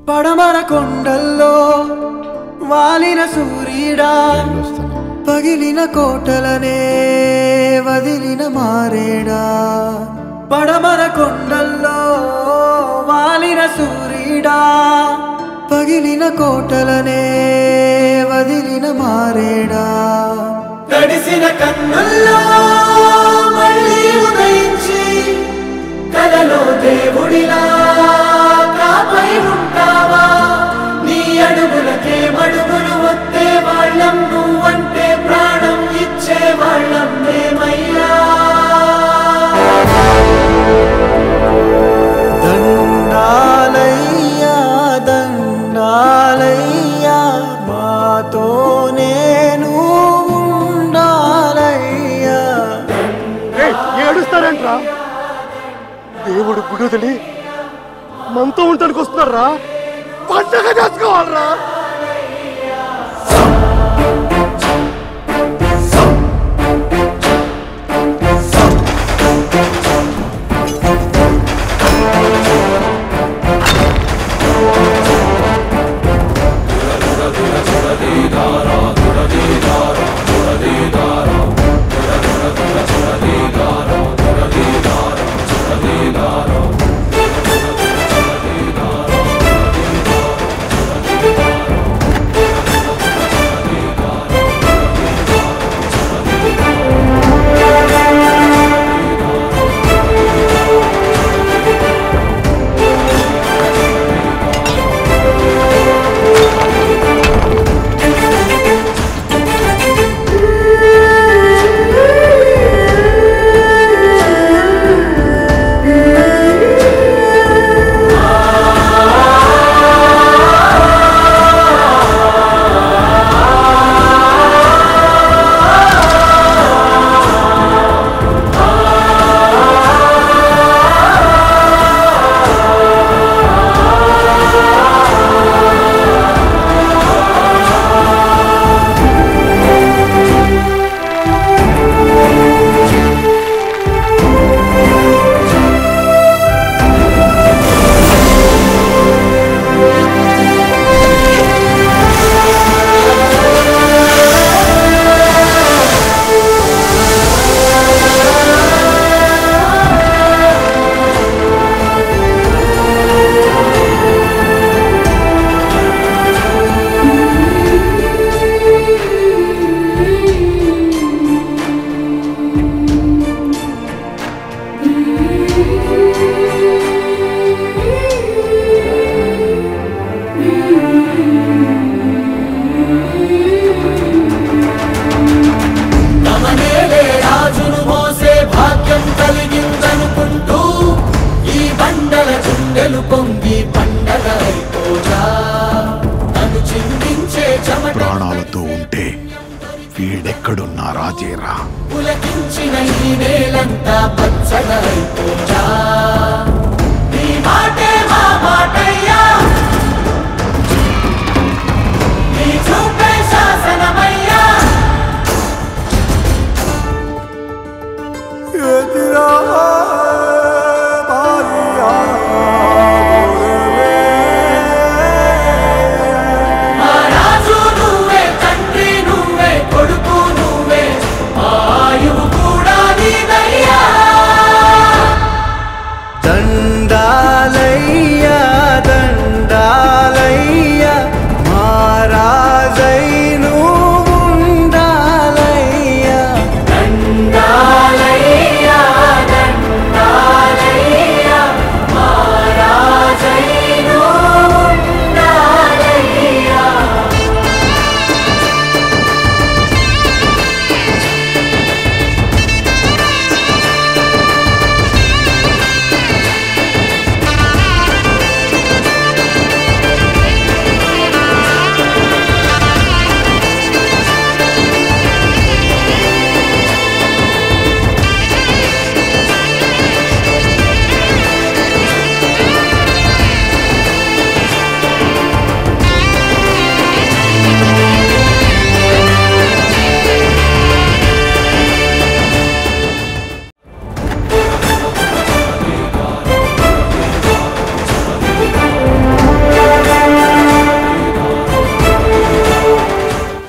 పడమర కొండల్లో వాలిన సూర్యుడా పగిలిన కోటలనే వదిలిన మారేడా పడమర కొండల్లో వాలిన సూర్యుడా పగిలిన కోటలనే వదిలిన మారేడా తడిసిన కన్నుల్లో మళ్ళీ ఉదయించి కలలో దేవుడిలా కాపై ఉంటావా నీ అడుగులకే మడుగులు వస్తే వాళ్ళం నువ్వంటే ప్రాణం ఇచ్చే వాళ్ళం మేమయ్యా దండాలయ్యా దండాలయ్యా మాతో నేను ఉండాలయ్యా ఏయ్, ఏడుస్తారేంట్రా దేవుడు గుడి వదిలి మనతో ఉండటానికి వస్తున్నారా పండగ చేసుకోవాలరా తమనేలే రాజును మోసే భాగ్యం కలిగిందనుకుంటూ ఈ బండల గుండెలు పొంగి పండగ అయిపోగా నన్ను చిందించే చెమట ప్రాణాలతో ఉంటే వీడెక్కడున్నా రాజేరా పులకించిన ఈ నేలంతా పచ్చగా అయిపోగా